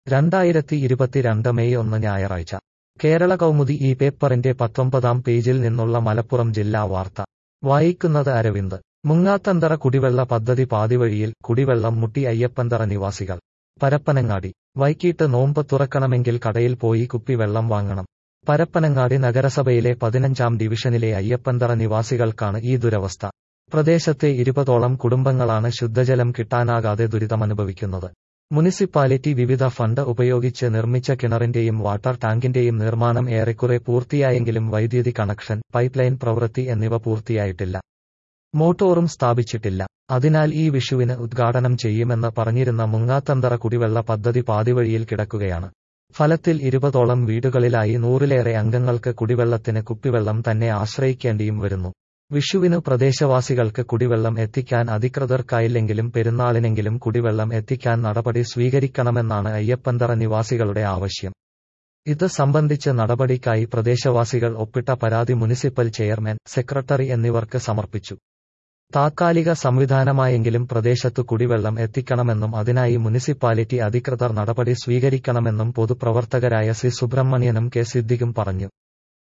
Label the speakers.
Speaker 1: രണ്ടായിരത്തി ഇരുപത്തിരണ്ട് മെയ് ഒന്ന് ഞായറാഴ്ച കേരള കൗമുദി ഈ പേപ്പറിന്റെ പത്തൊമ്പതാം പേജിൽ നിന്നുള്ള മലപ്പുറം ജില്ലാ വാർത്ത വായിക്കുന്നത് അരവിന്ദ് മുങ്ങാത്തന്തറ കുടിവെള്ള പദ്ധതി പാതിവഴിയിൽ കുടിവെള്ളം മുട്ടി അയ്യപ്പന്തറ നിവാസികൾ പരപ്പനങ്ങാടി വൈകിട്ട് നോമ്പ് തുറക്കണമെങ്കിൽ കടയിൽ പോയി കുപ്പിവെള്ളം വാങ്ങണം പരപ്പനങ്ങാടി നഗരസഭയിലെ പതിനഞ്ചാം ഡിവിഷനിലെ അയ്യപ്പന്തറ നിവാസികൾക്കാണ് ഈ ദുരവസ്ഥ പ്രദേശത്തെ ഇരുപതോളം കുടുംബങ്ങളാണ് ശുദ്ധജലം കിട്ടാനാകാതെ ദുരിതമനുഭവിക്കുന്നത് മുനിസിപ്പാലിറ്റി വിവിധ ഫണ്ട് ഉപയോഗിച്ച് നിർമ്മിച്ച കിണറിന്റെയും വാട്ടർ ടാങ്കിന്റെയും നിർമ്മാണം ഏറെക്കുറെ പൂർത്തിയായെങ്കിലും വൈദ്യുതി കണക്ഷൻ പൈപ്പ് ലൈൻ പ്രവൃത്തി എന്നിവ പൂർത്തിയായിട്ടില്ല മോട്ടോറും സ്ഥാപിച്ചിട്ടില്ല അതിനാൽ ഈ വിഷുവിന് ഉദ്ഘാടനം ചെയ്യുമെന്ന് പറഞ്ഞിരുന്ന മുങ്ങാത്തന്തറ കുടിവെള്ള പദ്ധതി പാതിവഴിയിൽ കിടക്കുകയാണ് ഫലത്തിൽ ഇരുപതോളം വീടുകളിലായി നൂറിലേറെ അംഗങ്ങൾക്ക് കുടിവെള്ളത്തിന് കുപ്പിവെള്ളം തന്നെ ആശ്രയിക്കേണ്ടിയും വരുന്നു വിഷുവിനു പ്രദേശവാസികൾക്ക് കുടിവെള്ളം എത്തിക്കാൻ അധികൃതർക്കായില്ലെങ്കിലും പെരുന്നാളിനെങ്കിലും കുടിവെള്ളം എത്തിക്കാൻ നടപടി സ്വീകരിക്കണമെന്നാണ് അയ്യപ്പന്തറ നിവാസികളുടെ ആവശ്യം ഇത് സംബന്ധിച്ച് നടപടിക്കായി പ്രദേശവാസികൾ ഒപ്പിട്ട പരാതി മുനിസിപ്പൽ ചെയർമാൻ സെക്രട്ടറി എന്നിവർക്ക് സമർപ്പിച്ചു താത്കാലിക സംവിധാനമായെങ്കിലും പ്രദേശത്തു കുടിവെള്ളം എത്തിക്കണമെന്നും അതിനായി മുനിസിപ്പാലിറ്റി അധികൃതർ നടപടി സ്വീകരിക്കണമെന്നും പൊതുപ്രവർത്തകരായ സി സുബ്രഹ്മണ്യനും കെ സിദ്ദിഖും പറഞ്ഞു